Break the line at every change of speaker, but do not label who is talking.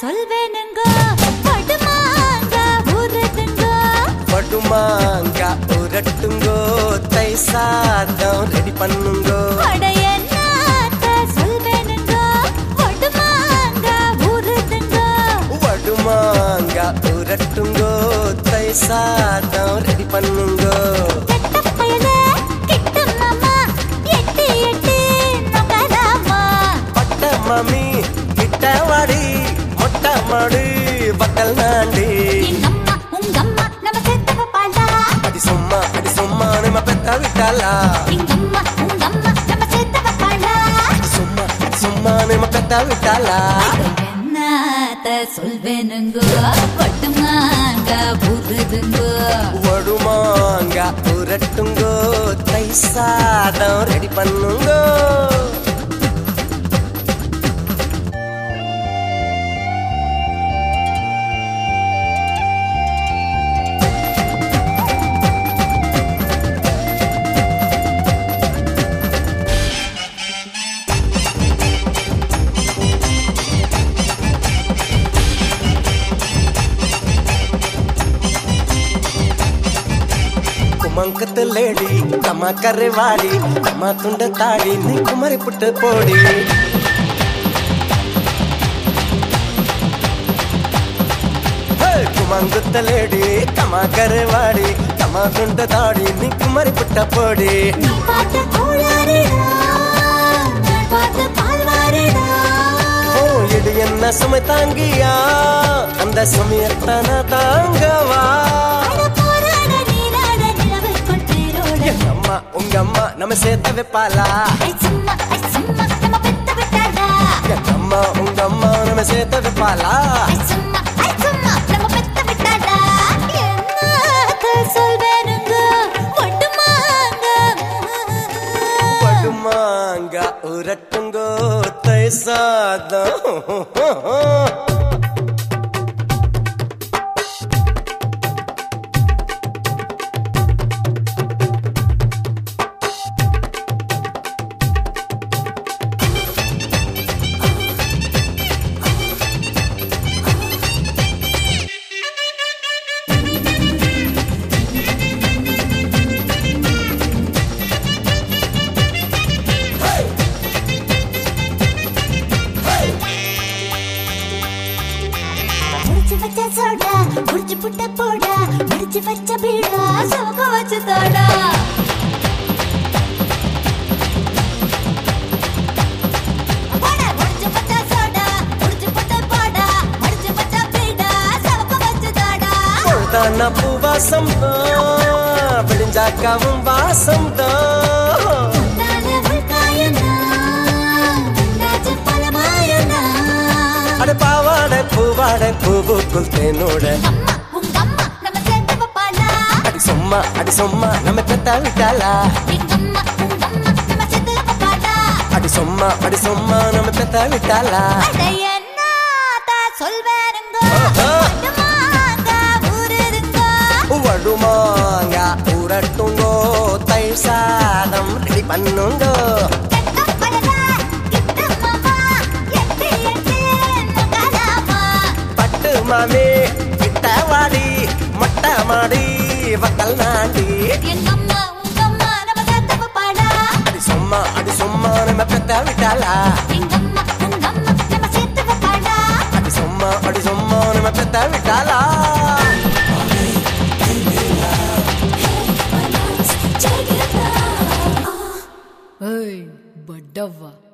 சொல்வேனுங்க படுமாங்க ஊருதுங்க
படுமாங்க உரட்டுங்கோ தை சாதம் ரெடி பண்ணுங்கோ
அட என்னத்த சொல்வேனுங்க படுமாங்க ஊருதுங்க
படுமாங்க உரட்டுங்கோ தை சாதம் ரெடி பண்ணுங்கோ
கெட்ட பயலே கிட்ட மாமா எட்டி எட்டி நகராமா
பட்ட மாமி கிட்ட வாடி மொட்டை மாடு பக்கல் நாண்டி
எங்கம்மா உங்கம்மா நம்ம சேர்த்து பாடா
அடி சும்மா அடி சும்மா நம்ம பெத்த விட்டாலா
எங்கம்மா உங்கம்மா நம்ம சேர்த்து பாடா
அடி சும்மா அடி சும்மா நம்ம பெத்த விட்டாலா
என்னத்த சொல்வேனுங்க பட்டுமாங்க ஊருதுங்க
வடுமாங்க உரட்டுங்கோ தை சாதம் ரெடி பண்ணுங்கோ ಕುಮಂಕದ ಲೇಡಿ ಕಮ ಕರೆವಾಡಿ ಕಮ ತುಂಡ ತಾಡಿ ನೀ ಕುಮರಿ ಪುಟ್ಟ ಪೋಡಿ ಹೇ, ಕುಮಂಕದ ಲೇಡಿ ಕಮ ಕರೆವಾಡಿ ಕಮ ತುಂಡ ತಾಡಿ ನೀ ಕುಮರಿ ಪುಟ್ಟ ಪೋಡಿ
நீ பார்த்த கோளாறுடா நான் பார்த்த பால்வாறுடா
ஓ இது என்ன சுமை தாங்கியா அந்த சுமையத்தான தாங்கவா
அட போராட நீராட நிலவுக்குள் தேரோட
எங்க அம்மா உங்க அம்மா நம்ம சேர்த்த வைப்பாளா
ஐ சும்மா ஐ சும்மா நம்ம பெத்த விட்டாடா
எங்க அம்மா உங்க அம்மா நம்ம சேர்த்த வைப்பாளா
ஐ சும்மா ஐ சும்மா நம்ம பெத்த விட்டாடா என்னத்த சொல்வேனுங்க ஒட்டுமாங்க
படுமாங்க உரட்டுங்கோ தை சாதம்
முடிச்சு வச்ச சோடா முடிச்சு புட்ட போடா முடிச்சு வச்ச பீடா சோக வச்சு தோடா போடா, முடிச்சு வச்ச சோடா, முடிச்சு புட்ட போடா, முடிச்சு வச்ச பீடா, சோக வச்சு தோடா.
பொழுதான பூவாசம் தான் விடிஞ்சாக்காவும் வாசம் தான்
உன்னால உள்காயம்னா, உன்னாச்சு பலமாயம்னா.
அட பாவாட பூவாட பூவுக்குள் தேனோட
அம்மா, உங்க அம்மா நம்ம சேர்த்து வைப்பாளா?
அடி சும்மா அடி சும்மா நம்ம பெத்தா விட்டாளா
எங்க அம்மா, உங்க அம்மா நம்ம சேர்த்து வைப்பாளா?
அடி சும்மா அடி சும்மா நம்ம பெத்தா விட்டாளா
அட என்னத்த சொல்வேனுங்க
ஆஹா.
பட்டுமாங்க ஊருதுங்க
வடுமாங்க உரட்டுங்கோ தை சாதம் ரெடி பண்ணுங்கோ
கெட்ட பழக கிட்ட மாமா எட்டி எட்டி நகராமா
பட்டு மாமி கிட்ட வாடி மொட்டை மாடி வக்கல் நாண்டி
எங்கம்மா உங்கம்மா நம்ம சேர்த்து பாடா
அடி சும்மா அடி சும்மா நம்ம பெத்த விட்டாளா
எங்கம்மா உங்கம்மா நம்ம சேர்த்து பாடா
அடி சும்மா அடி சும்மா நம்ம பெத்த விட்டாளா
ஏய் பட்டவா